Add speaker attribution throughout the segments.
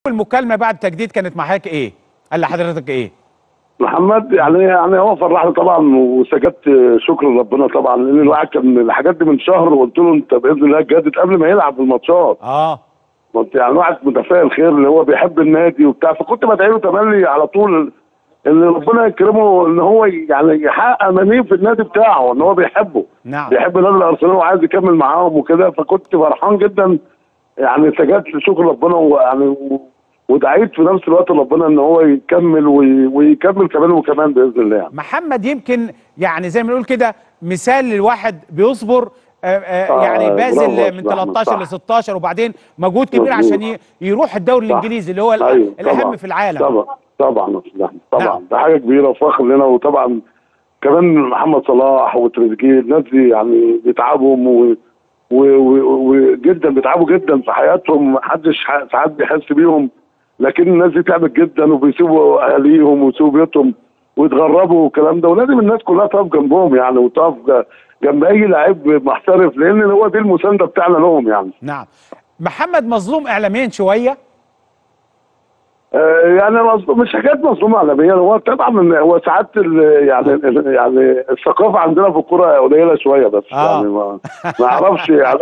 Speaker 1: المكالمه بعد التجديد كانت مع حضرتك ايه قال لحضرتك ايه
Speaker 2: محمد يعني يعني هو فرحني طبعا وسجدت شكر ربنا طبعا لان الواحد كان الحاجات دي من شهر وقلت له انت باذن الله تجدد قبل ما يلعب في الماتشات
Speaker 1: اه
Speaker 2: كنت يعني واحد متفائل خير اللي هو بيحب النادي وبتاع فكنت بدعي له تملي على طول ان ربنا يكرمه ان هو يعني يحقق امانيه في النادي بتاعه ان هو بيحبه
Speaker 1: نعم
Speaker 2: بيحب نادي الارسنال وعايز يكمل معاهم وكده فكنت فرحان جدا يعني سجدت شكر ربنا ويعني و- ودعيت في نفس الوقت ربنا ان هو يكمل وي- ويكمل كمان وكمان باذن الله يعني.
Speaker 1: محمد يمكن يعني زي ما نقول كده مثال للواحد بيصبر آه آه
Speaker 2: آه،
Speaker 1: يعني
Speaker 2: برافو
Speaker 1: بازل
Speaker 2: يا
Speaker 1: من
Speaker 2: أستاذ أحمد،
Speaker 1: 13
Speaker 2: صح.
Speaker 1: ل 16 وبعدين مجهود كبير
Speaker 2: مظبوط.
Speaker 1: عشان ي- يروح الدوري
Speaker 2: صح.
Speaker 1: الانجليزي اللي هو الأ-
Speaker 2: أيوة،
Speaker 1: الاهم
Speaker 2: طبعاً.
Speaker 1: في العالم
Speaker 2: طبعا طبعا يا أستاذ أحمد، طبعا
Speaker 1: نعم.
Speaker 2: ده حاجه كبيره وفخر لنا وطبعا كمان محمد صلاح وتريزيجيه الناس دي يعني بيتعبوا و- و- و- وجدا بيتعبوا جدا في حياتهم محدش ح- ساعات بيحس بيهم لكن الناس دي تعبت جدا وبيسيبوا اهاليهم ويسيبوا بيوتهم ويتغربوا والكلام ده ولازم الناس كلها تقف جنبهم يعني وتقف ج- جنب اي لعيب محترف لان هو دي المسانده بتاعنا لهم يعني
Speaker 1: نعم محمد مظلوم اعلاميا شويه
Speaker 2: آه، يعني مظلوم مش حكايه مظلوم عالميا هو طبعا هو ساعات ال- يعني ال- يعني الثقافه عندنا في الكوره قليله شويه بس
Speaker 1: آه.
Speaker 2: يعني ما ما اعرفش يعني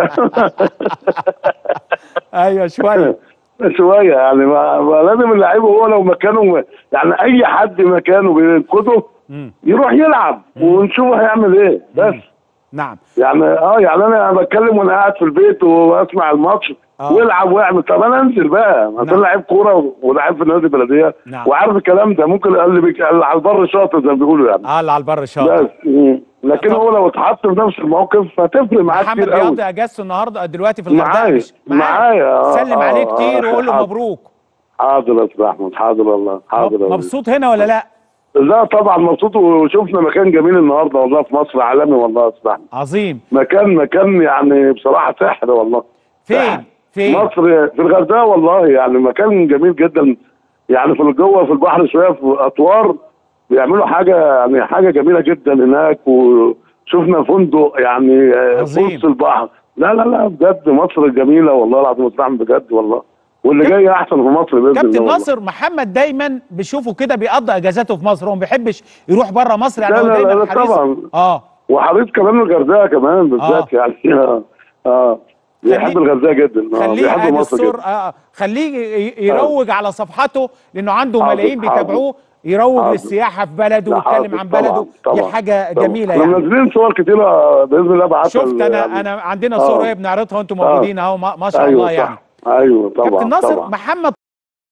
Speaker 1: ايوه شويه
Speaker 2: شويه يعني ما, ما لازم اللعيب هو لو مكانه يعني اي حد مكانه بينقذه
Speaker 1: مم.
Speaker 2: يروح يلعب ونشوف هيعمل ايه بس
Speaker 1: نعم
Speaker 2: يعني اه يعني انا بتكلم وانا قاعد في البيت واسمع الماتش
Speaker 1: آه.
Speaker 2: والعب واعمل طب انا انزل بقى ما
Speaker 1: نعم.
Speaker 2: انا لعيب كوره ولاعب في نادي البلديه
Speaker 1: نعم.
Speaker 2: وعارف الكلام ده ممكن اللي بيك... اللي على البر شاطر زي ما بيقولوا يعني
Speaker 1: اه اللي على البر شاطر
Speaker 2: بس مم. لكن
Speaker 1: طب-
Speaker 2: هو لو اتحط في نفس الموقف هتفرق معاه
Speaker 1: محمد
Speaker 2: كتير قوي
Speaker 1: بيقضي اجازته النهارده دلوقتي في الغردقه
Speaker 2: معايا
Speaker 1: مش
Speaker 2: معايا آه،
Speaker 1: سلم
Speaker 2: آه،
Speaker 1: عليه
Speaker 2: آه،
Speaker 1: كتير وقول له
Speaker 2: حاضر.
Speaker 1: مبروك
Speaker 2: حاضر يا استاذ احمد حاضر والله حاضر والله.
Speaker 1: مبسوط هنا ولا لا
Speaker 2: لا طبعا مبسوط وشفنا مكان جميل النهارده والله في مصر عالمي والله يا استاذ احمد
Speaker 1: عظيم
Speaker 2: مكان مكان يعني بصراحه سحر والله
Speaker 1: فين
Speaker 2: سحر.
Speaker 1: فين
Speaker 2: مصر في الغردقه والله يعني مكان جميل جدا يعني في جوه في البحر شويه في اطوار بيعملوا حاجه يعني حاجه جميله جدا هناك وشفنا فندق يعني آه،
Speaker 1: عظيم.
Speaker 2: في وسط البحر لا لا لا بجد مصر جميله والله العظيم استعمل بجد والله واللي
Speaker 1: كاب-
Speaker 2: جاي احسن في مصر باذن الله
Speaker 1: كابتن
Speaker 2: والله.
Speaker 1: ناصر محمد دايما بشوفه كده بيقضي اجازاته في مصر هو ما بيحبش يروح بره مصر يعني
Speaker 2: لا
Speaker 1: هو
Speaker 2: لا
Speaker 1: دايما
Speaker 2: لا
Speaker 1: حريص
Speaker 2: طبعا.
Speaker 1: اه
Speaker 2: وحريص كمان الغردقه كمان بالذات يعني اه اه بيحب
Speaker 1: خليه-
Speaker 2: الغردقه جدا اه
Speaker 1: خليه
Speaker 2: بيحب
Speaker 1: ادي
Speaker 2: مصر
Speaker 1: الصور
Speaker 2: جدا
Speaker 1: آه خليه ي- يروج على صفحته لانه عنده
Speaker 2: حاضر،
Speaker 1: ملايين
Speaker 2: حاضر.
Speaker 1: بيتابعوه يروج
Speaker 2: حاضر.
Speaker 1: للسياحه في بلده
Speaker 2: لا،
Speaker 1: ويتكلم
Speaker 2: حاضر،
Speaker 1: عن
Speaker 2: طبعاً،
Speaker 1: بلده دي
Speaker 2: طبعاً،
Speaker 1: حاجه
Speaker 2: طبعاً.
Speaker 1: جميله
Speaker 2: احنا
Speaker 1: يعني
Speaker 2: منزلين صور كتيره باذن الله ابعتها
Speaker 1: شفت انا
Speaker 2: يعني.
Speaker 1: انا عندنا
Speaker 2: آه.
Speaker 1: صور اهي بنعرضها وانتم
Speaker 2: آه.
Speaker 1: موجودين اهو ما ما شاء
Speaker 2: ايوه
Speaker 1: الله يعني
Speaker 2: صح ايوه طبعا
Speaker 1: كابتن ناصر
Speaker 2: طبعا
Speaker 1: محمد